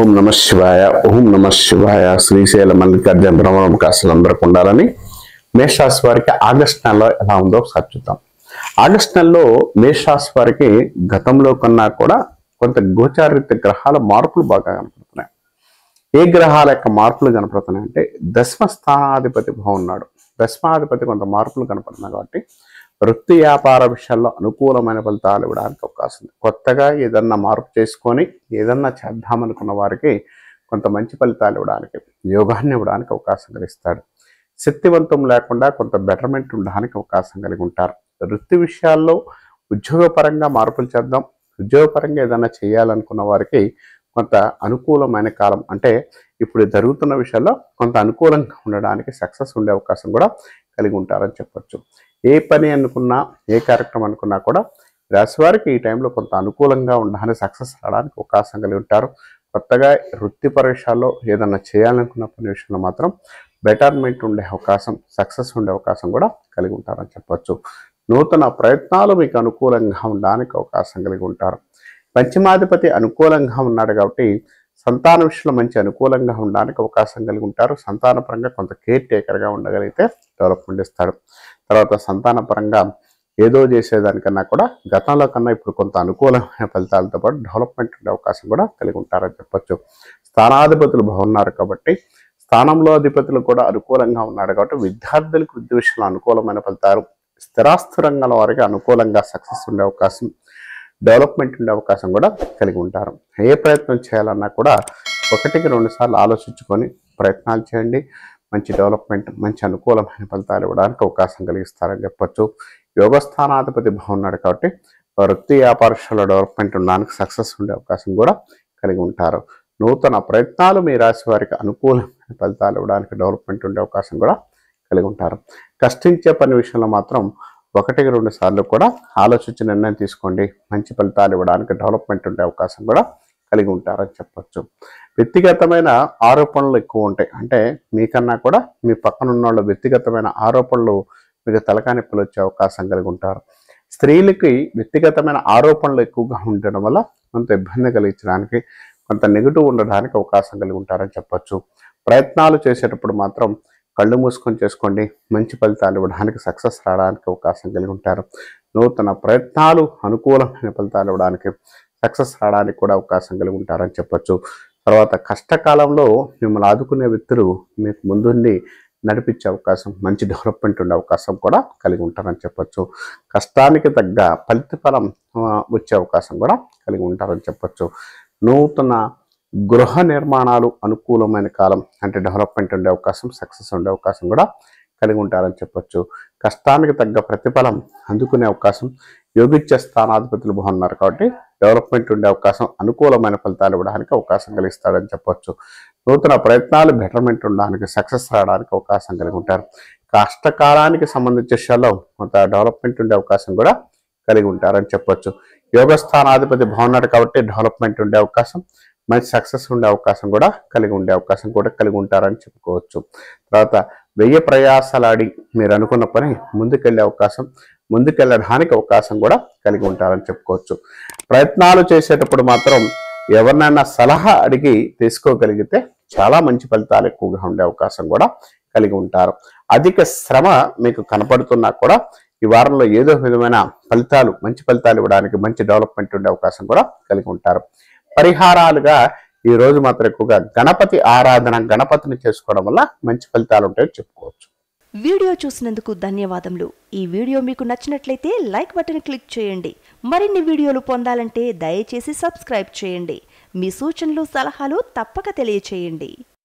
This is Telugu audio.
ఓం నమ శివాయ ఓం నమ శివాయ శ్రీశైల మల్లికార్జున బ్రహ్మకాశలు అందరికి ఉండాలని మేషరాశి వారికి ఆగస్ట్ నెలలో ఎలా ఉందో ఒకసారి చూద్దాం ఆగస్ట్ నెలలో మేషరాశి వారికి గతంలో కన్నా కూడా కొంత గోచారిత గ్రహాల మార్పులు బాగా కనపడుతున్నాయి ఏ గ్రహాల యొక్క మార్పులు కనపడుతున్నాయి అంటే దశమ స్థానాధిపతి బాగున్నాడు దశమాధిపతి కొంత మార్పులు కనపడుతున్నాయి కాబట్టి వృత్తి వ్యాపార విషయాల్లో అనుకూలమైన ఫలితాలు ఇవ్వడానికి అవకాశం ఉంది కొత్తగా ఏదన్నా మార్పు చేసుకొని ఏదన్నా చేద్దామనుకున్న వారికి కొంత మంచి ఫలితాలు ఇవ్వడానికి యోగాన్ని ఇవ్వడానికి అవకాశం కలిగిస్తాడు శక్తివంతం లేకుండా కొంత బెటర్మెంట్ ఉండడానికి అవకాశం కలిగి ఉంటారు వృత్తి విషయాల్లో ఉద్యోగపరంగా మార్పులు చేద్దాం ఉద్యోగపరంగా ఏదైనా చేయాలనుకున్న వారికి కొంత అనుకూలమైన కాలం అంటే ఇప్పుడు జరుగుతున్న విషయాల్లో కొంత అనుకూలంగా ఉండడానికి సక్సెస్ ఉండే అవకాశం కూడా కలిగి ఉంటారని చెప్పొచ్చు ఏ పని అనుకున్నా ఏ కార్యక్రమం అనుకున్నా కూడా రాశి వారికి ఈ టైంలో కొంత అనుకూలంగా ఉండడానికి సక్సెస్ రావడానికి అవకాశం కలిగి ఉంటారు కొత్తగా వృత్తిపర విషయాల్లో ఏదన్నా చేయాలనుకున్న పని విషయంలో మాత్రం బెటర్మెంట్ ఉండే అవకాశం సక్సెస్ ఉండే అవకాశం కూడా కలిగి ఉంటారని చెప్పొచ్చు నూతన ప్రయత్నాలు మీకు అనుకూలంగా ఉండడానికి అవకాశం కలిగి ఉంటారు పంచమాధిపతి అనుకూలంగా ఉన్నాడు కాబట్టి సంతాన విషయంలో మంచి అనుకూలంగా ఉండడానికి అవకాశం కలిగి ఉంటారు సంతానపరంగా కొంత కేర్ టేకర్గా ఉండగలిగితే డెవలప్మెంట్ ఇస్తాడు తర్వాత సంతానపరంగా ఏదో చేసేదానికన్నా కూడా గతంలో కన్నా ఇప్పుడు కొంత అనుకూలమైన ఫలితాలతో పాటు డెవలప్మెంట్ ఉండే అవకాశం కూడా కలిగి ఉంటారని చెప్పొచ్చు స్థానాధిపతులు బాగున్నారు కాబట్టి స్థానంలో అధిపతులు కూడా అనుకూలంగా ఉన్నాడు కాబట్టి విద్యార్థులకు విద్య విషయంలో అనుకూలమైన ఫలితాలు స్థిరాస్తి రంగాల వారికి అనుకూలంగా సక్సెస్ ఉండే అవకాశం డెవలప్మెంట్ ఉండే అవకాశం కూడా కలిగి ఉంటారు ఏ ప్రయత్నం చేయాలన్నా కూడా ఒకటికి రెండు సార్లు ఆలోచించుకొని ప్రయత్నాలు చేయండి మంచి డెవలప్మెంట్ మంచి అనుకూలమైన ఫలితాలు ఇవ్వడానికి అవకాశం కలిగిస్తారని చెప్పొచ్చు యోగస్థానాధిపతి బాగున్నాడు కాబట్టి వృత్తి వ్యాపారశాల డెవలప్మెంట్ ఉండడానికి సక్సెస్ ఉండే అవకాశం కూడా కలిగి ఉంటారు నూతన ప్రయత్నాలు మీ రాశి వారికి అనుకూలమైన ఫలితాలు ఇవ్వడానికి డెవలప్మెంట్ ఉండే అవకాశం కూడా కలిగి ఉంటారు కష్టించే పని విషయంలో మాత్రం ఒకటికి రెండు సార్లు కూడా ఆలోచించి నిర్ణయం తీసుకోండి మంచి ఫలితాలు ఇవ్వడానికి డెవలప్మెంట్ ఉండే అవకాశం కూడా కలిగి ఉంటారని చెప్పొచ్చు వ్యక్తిగతమైన ఆరోపణలు ఎక్కువ ఉంటాయి అంటే మీకన్నా కూడా మీ పక్కన ఉన్న వాళ్ళ వ్యక్తిగతమైన ఆరోపణలు మీకు తలకానిప్పులు వచ్చే అవకాశం కలిగి ఉంటారు స్త్రీలకి వ్యక్తిగతమైన ఆరోపణలు ఎక్కువగా ఉండడం వల్ల కొంత ఇబ్బంది కలిగించడానికి కొంత నెగిటివ్ ఉండడానికి అవకాశం కలిగి ఉంటారని చెప్పొచ్చు ప్రయత్నాలు చేసేటప్పుడు మాత్రం కళ్ళు మూసుకొని చేసుకోండి మంచి ఫలితాలు ఇవ్వడానికి సక్సెస్ రావడానికి అవకాశం కలిగి ఉంటారు నూతన ప్రయత్నాలు అనుకూలమైన ఫలితాలు ఇవ్వడానికి సక్సెస్ రావడానికి కూడా అవకాశం కలిగి ఉంటారని చెప్పొచ్చు తర్వాత కష్టకాలంలో మిమ్మల్ని ఆదుకునే వ్యక్తులు మీకు ముందుండి నడిపించే అవకాశం మంచి డెవలప్మెంట్ ఉండే అవకాశం కూడా కలిగి ఉంటారని చెప్పొచ్చు కష్టానికి తగ్గ ఫలితఫలం ఆ, వచ్చే అవకాశం కూడా కలిగి ఉంటారని చెప్పొచ్చు నూతన గృహ నిర్మాణాలు అనుకూలమైన కాలం అంటే డెవలప్మెంట్ ఉండే అవకాశం సక్సెస్ ఉండే అవకాశం కూడా కలిగి ఉంటారని చెప్పొచ్చు కష్టానికి తగ్గ ప్రతిఫలం అందుకునే అవకాశం యోగిత్య స్థానాధిపతులు బాగున్నారు కాబట్టి డెవలప్మెంట్ ఉండే అవకాశం అనుకూలమైన ఫలితాలు ఇవ్వడానికి అవకాశం కలిగిస్తాడని చెప్పొచ్చు నూతన ప్రయత్నాలు బెటర్మెంట్ ఉండడానికి సక్సెస్ రావడానికి అవకాశం కలిగి ఉంటారు కష్టకాలానికి సంబంధించిన విషయాల్లో కొంత డెవలప్మెంట్ ఉండే అవకాశం కూడా కలిగి ఉంటారని చెప్పొచ్చు యోగ స్థానాధిపతి బాగున్నాడు కాబట్టి డెవలప్మెంట్ ఉండే అవకాశం మంచి సక్సెస్ ఉండే అవకాశం కూడా కలిగి ఉండే అవకాశం కూడా కలిగి ఉంటారని చెప్పుకోవచ్చు తర్వాత వెయ్యి ప్రయాసాలాడి మీరు అనుకున్న పని ముందుకెళ్ళే అవకాశం ముందుకెళ్ళడానికి అవకాశం కూడా కలిగి ఉంటారని చెప్పుకోవచ్చు ప్రయత్నాలు చేసేటప్పుడు మాత్రం ఎవరినైనా సలహా అడిగి తీసుకోగలిగితే చాలా మంచి ఫలితాలు ఎక్కువగా ఉండే అవకాశం కూడా కలిగి ఉంటారు అధిక శ్రమ మీకు కనపడుతున్నా కూడా ఈ వారంలో ఏదో విధమైన ఫలితాలు మంచి ఫలితాలు ఇవ్వడానికి మంచి డెవలప్మెంట్ ఉండే అవకాశం కూడా కలిగి ఉంటారు పరిహారాలుగా ఈ రోజు మాత్రం ఎక్కువగా గణపతి ఆరాధన గణపతిని చేసుకోవడం వల్ల మంచి ఫలితాలు ఉంటాయని చెప్పుకోవచ్చు వీడియో చూసినందుకు ధన్యవాదములు ఈ వీడియో మీకు నచ్చినట్లయితే లైక్ బటన్ క్లిక్ చేయండి మరిన్ని వీడియోలు పొందాలంటే దయచేసి సబ్స్క్రైబ్ చేయండి మీ సూచనలు సలహాలు తప్పక తెలియచేయండి